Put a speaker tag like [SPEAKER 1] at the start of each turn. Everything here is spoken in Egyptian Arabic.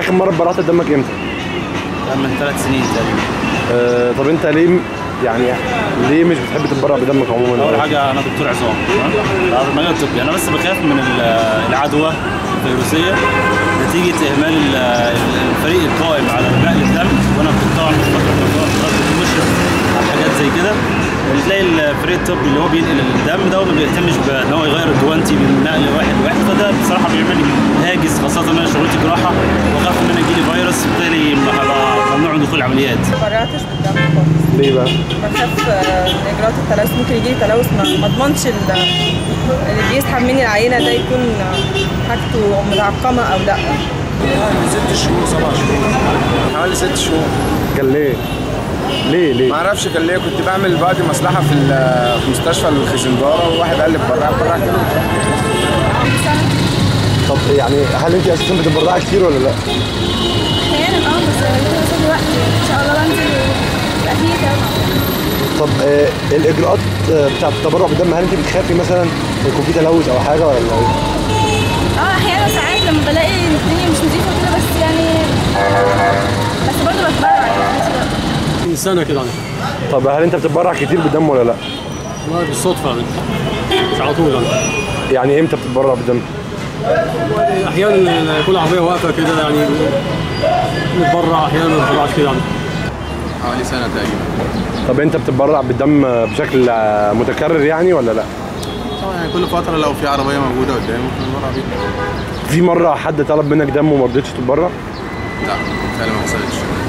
[SPEAKER 1] اخر مره اتبرعت بدمك امتى
[SPEAKER 2] كان من ثلاث سنين تقريبا
[SPEAKER 1] آه طب انت ليه ليه ليه مش بتحب تتبرع بدمك عموما
[SPEAKER 2] اول حاجه انا دكتور عظام تمام؟ هذا المجال الطبي انا بس بخاف من ال- العدوى الفيروسيه نتيجه اهمال ال- الفريق القائم على نقل الدم وانا كنت طبعا في فتره من الفترات كنت مشرف على حاجات زي كده بتلاقي الفريق الطبي اللي هو بينقل الدم ده ما بيهتمش بان هو يغير الجوانتي من نقل واحد لواحد فده بصراحه بيعمل لي هاجس خاصه ان انا شغلتي جراحه واخاف ان انا يجيلي فيروس بالتالي هبقى ممنوع من دخول العمليات
[SPEAKER 3] ما برعتش بالدم خالص
[SPEAKER 1] ليه بقى
[SPEAKER 3] بخاف آه، من اجراءات التلوث ممكن يجيلي تلوث ما ما اضمنش ال- اللي بيسحب مني العينه ده يكون آه، حاجته متعقمه او لا
[SPEAKER 4] ست شهور سبع شهور حوالي ست شهور
[SPEAKER 1] كان ليه ليه ليه
[SPEAKER 4] ما اعرفش كان ليه كنت بعمل بعد مصلحه في ال- في مستشفى الخزنداره وواحد قال لي اتبرع اتبرع كده
[SPEAKER 1] طب يعني هل انت اساسا بتتبرعي كتير ولا لا
[SPEAKER 5] احيانا اه بس بيوصل وقت ان شاء الله بنزل ويبقى فيه تمام
[SPEAKER 1] طب آه الاجراءات آه بتاعت التبرع بالدم هل انت بتخافي مثلا يكون في تلوث او حاجه ولا ايه
[SPEAKER 5] اه احيانا ساعات لما بلاقي إن الدنيا مش نظيفه كده بس يعني بس برضه بتبرع يعني في نفس الوقت.
[SPEAKER 6] من سنه كده يعني
[SPEAKER 1] طب هل انت بتتبرع كتير بالدم ولا لا
[SPEAKER 6] والله بالصدفه يعني مش على طول يعني
[SPEAKER 1] يعني امتى بتتبرع بالدم
[SPEAKER 6] احيانا كل عربيه واقفه كده يعني نتبرع احيانا ما نتبرعش كده يعني
[SPEAKER 4] حوالي سنه تقريبا
[SPEAKER 1] طب انت بتتبرع بالدم بشكل آه، متكرر يعني ولا لا
[SPEAKER 4] طبعا يعني كل فتره لو في عربيه موجوده قدامي ممكن اتبرع بيها
[SPEAKER 1] في مره حد طلب منك دم وما رضيتش تتبرع
[SPEAKER 4] لا فعلا ما حصلتش